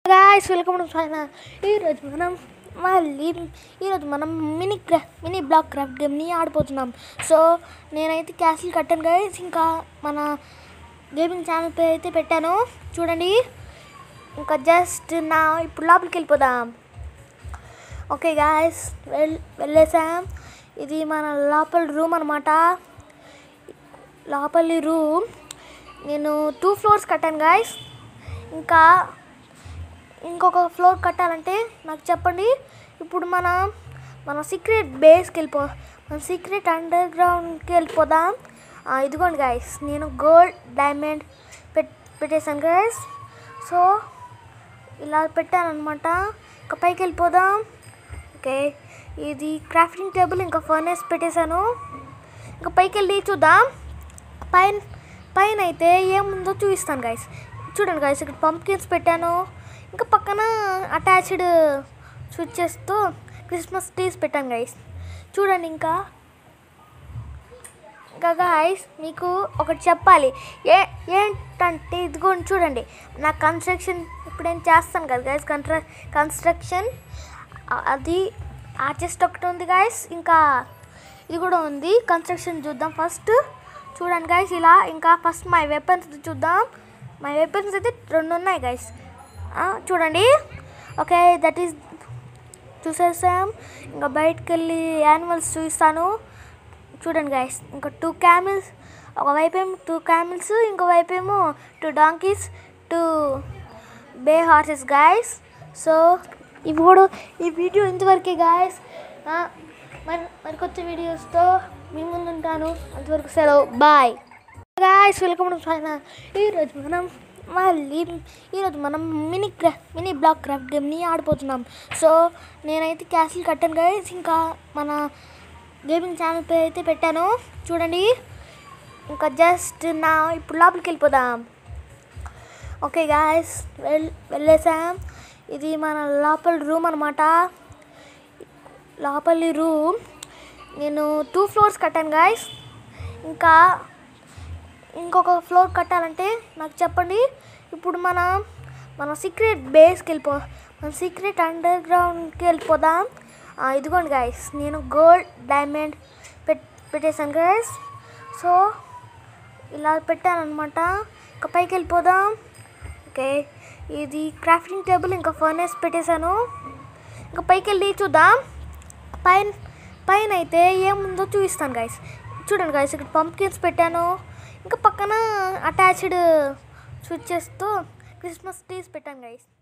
guys welcome to పైన ఈరోజు మనం మళ్ళీ ఈరోజు మనం మినీ క్రా మినీ బ్లాక్ క్రాఫ్ట్ గేమ్ని ఆడిపోతున్నాం సో నేనైతే క్యాసిల్ కట్టాను గాయస్ ఇంకా మన గేమింగ్ ఛానల్ పేరు అయితే పెట్టాను చూడండి ఇంకా జస్ట్ నా ఇప్పుడు లోపలికి వెళ్ళిపోదాం ఓకే గాయస్ వెల్ వెళ్ళేసాం ఇది మన లోపల రూమ్ అనమాట లోపలి రూమ్ నేను టూ ఫ్లోర్స్ కట్టాను గాయస్ ఇంకా ఇంకొక ఫ్లోర్ కట్టాలంటే నాకు చెప్పండి ఇప్పుడు మన మన సీక్రెట్ బేస్కి వెళ్ళిపో మన సీక్రెట్ అండర్ గ్రౌండ్కి వెళ్ళిపోదాం ఆ, ఇదిగోండి గాయస్ నేను గోల్డ్ డైమండ్ పెట్ పెట్టేశాను గాయస్ సో ఇలా పెట్టాను అనమాట ఇంకా పైకి వెళ్ళిపోదాం ఓకే ఇది క్రాఫ్టింగ్ టేబుల్ ఇంకా ఫర్నేస్ పెట్టేశాను ఇంకా పైకి వెళ్ళి చూద్దాం పైన పైన అయితే ఏముందో చూపిస్తాను గాయస్ చూడండి గాయస్ ఇక్కడ పంప్కిన్స్ పెట్టాను ఇంకా పక్కన అటాచ్డ్ స్విచ్చెస్తో క్రిస్మస్ ట్రీస్ పెట్టాను గైస్ చూడండి ఇంకా ఇంకా గాయస్ మీకు ఒకటి చెప్పాలి ఏ ఏంటంటే ఇదిగోండి చూడండి నా కన్స్ట్రక్షన్ ఇప్పుడు నేను చేస్తాను కదా గైస్ కన్స్ట్ర కన్స్ట్రక్షన్ అది ఆ చెస్ట్ ఒకటి ఉంది గాయస్ ఇంకా ఇది కూడా ఉంది కన్స్ట్రక్షన్ చూద్దాం ఫస్ట్ చూడండి గైస్ ఇలా ఇంకా ఫస్ట్ మై వెపన్స్ చూద్దాం మై వెపన్స్ అయితే రెండు ఉన్నాయి గైస్ చూడండి ఓకే దట్ ఈస్ చూసేసాం ఇంకా బయటకు వెళ్ళి యానిమల్స్ చూపిస్తాను చూడండి గైస్ ఇంకా టూ క్యామిల్స్ ఒకవైపు ఏమో టూ క్యామిల్స్ ఇంకోవైపు ఏమో two donkeys two bay horses guys so ఇప్పుడు ఈ వీడియో ఇంతవరకే గాయస్ మరి మరి కొత్త వీడియోస్తో మీ ముందు ఉంటాను అంతవరకు సెలవు బాయ్ గాయస్ వెల్కమ్ టు పైన ఈరోజు మనం మళ్ళీ ఈరోజు మనం మినీ క్రా మినీ బ్లాక్ క్రాఫ్ట్ గేమ్ని ఆడిపోతున్నాం సో నేనైతే క్యాసిల్ కట్టాను గాయస్ ఇంకా మన గేమింగ్ ఛానల్ పేరు అయితే పెట్టాను చూడండి ఇంకా జస్ట్ నా ఇప్పుడు లోపలికి వెళ్ళిపోదాం ఓకే గాయస్ వెల్ వెళ్ళేసాం ఇది మన లోపల రూమ్ అనమాట లోపలి రూమ్ నేను టూ ఫ్లోర్స్ కట్టాను గాయస్ ఇంకా ఇంకొక ఫ్లోర్ కట్టాలంటే నాకు చెప్పండి ఇప్పుడు మన మన సీక్రెట్ బేస్కి వెళ్ళిపో మన సీక్రెట్ అండర్ గ్రౌండ్కి వెళ్ళిపోదాం ఆ, ఇదిగోండి గాయస్ నేను గోల్డ్ డైమండ్ పెట్ పెట్టేశాను గాయస్ సో ఇలా పెట్టాను అనమాట ఇంకా పైకి వెళ్ళిపోదాం ఓకే ఇది క్రాఫ్టింగ్ టేబుల్ ఇంకా ఫర్నేస్ పెట్టేశాను ఇంకా పైకి వెళ్ళి చూద్దాం పైన పైన అయితే ఏముందో చూపిస్తాను గాయస్ చూడండి గాయస్ ఇక్కడ పంప్కిన్స్ పెట్టాను ఇంకా పక్కన అటాచ్డ్ స్విచ్చెస్తో క్రిస్మస్ ట్రీస్ పెట్టాను గైస్